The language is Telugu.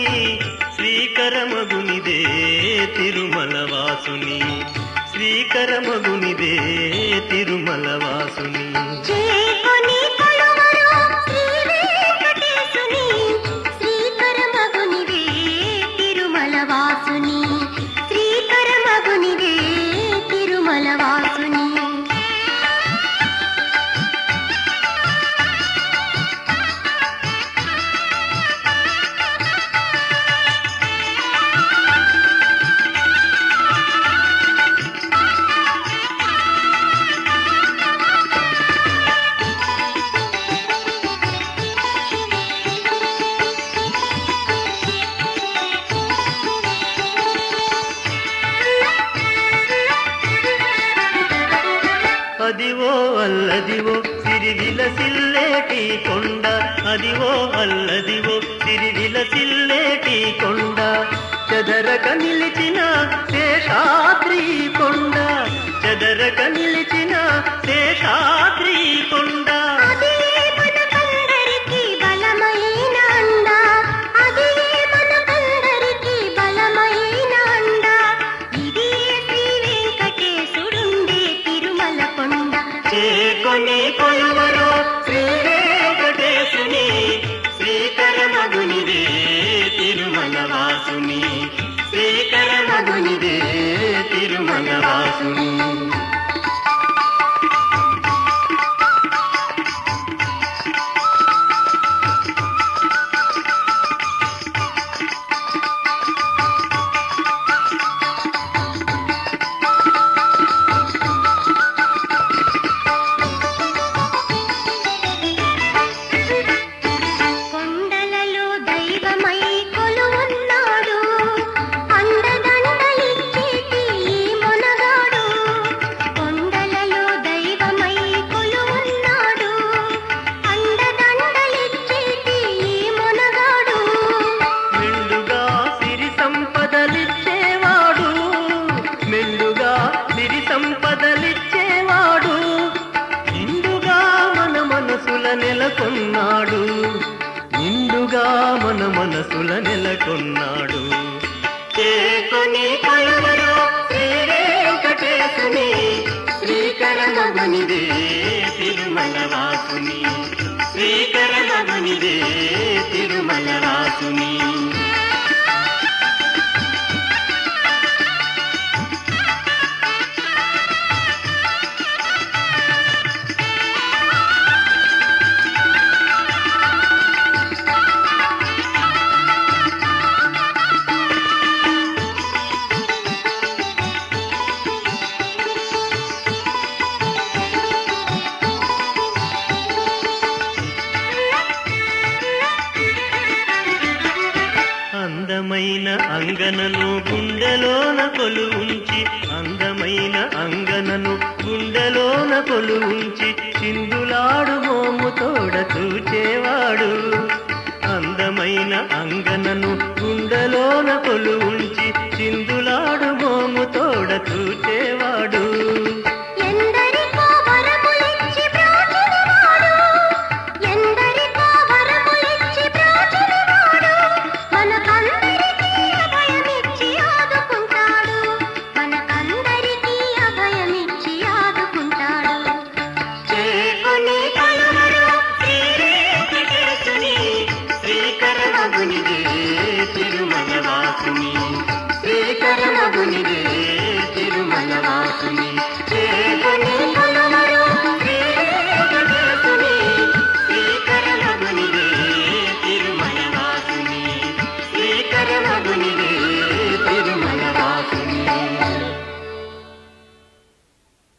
శ్రీకరమగునిదే తిరుమల వాసుని శ్రీకరమగునిదే తిరుమల వాసుని చేకొని కొలువరు శ్రీ వెంకటేశుని శ్రీకరమగునివే తిరుమల వాసుని శ్రీకరమగునివే తిరుమల వాసుని అదివో అల్లదివో సిరివిల సిల్లేటి కొండ అదివో అల్లదివో సిరివిల సిల్లేటి కొండ చెదరక నిలిచిన శేషాద్రి కొండ చెదరక నిలిచిన శేషాద్రి కొండ అదే మనకందరికి బలమైన అండ అదే మనకందరికి బలమైన అండ ఇదే శ్రీ వెంకటేశుడుండే తిరుమల కొండ చేకొని కొలువరో శ్రీ వెంకటేశుని శ్రీకరమగునిదే తిరుమల వాసుని శ్రీకరమగునిదే తిరుమల వాసుని కొండలలో దైవమై కొలువున్నాడు అండదండలిచ్చేటి ఈ మొనగాడు కొండలలో దైవమై కొలువున్నాడు అండదండలిచ్చేటి ఈ మొనగాడు మెండుగా సిరి సంపదలిచ్చేవాడు మెండుగా సిరి సంపదలిచ్చేవాడు నిండుగా మన మనసుల నెలకొన్నాడు నిండుగా మన మనసుల నెలకొన్నాడు చేకొని కొలువరు శ్రీ వెంకటేశుని శ్రీకరమగునిదే తిరుమల వాసుని శ్రీకరమగునిదే తిరుమల వాసుని అందమైన అంగనను గుండెలోన కొలువుంచి అందమైన అంగనను గుండెలోన కొలువుంచి చిందులాడు మోము తోడ చూచేవాడు అందమైన అంగనను గుండెలోన కొలువుంచి చిందులాడు మోము తోడ చూచేవాడు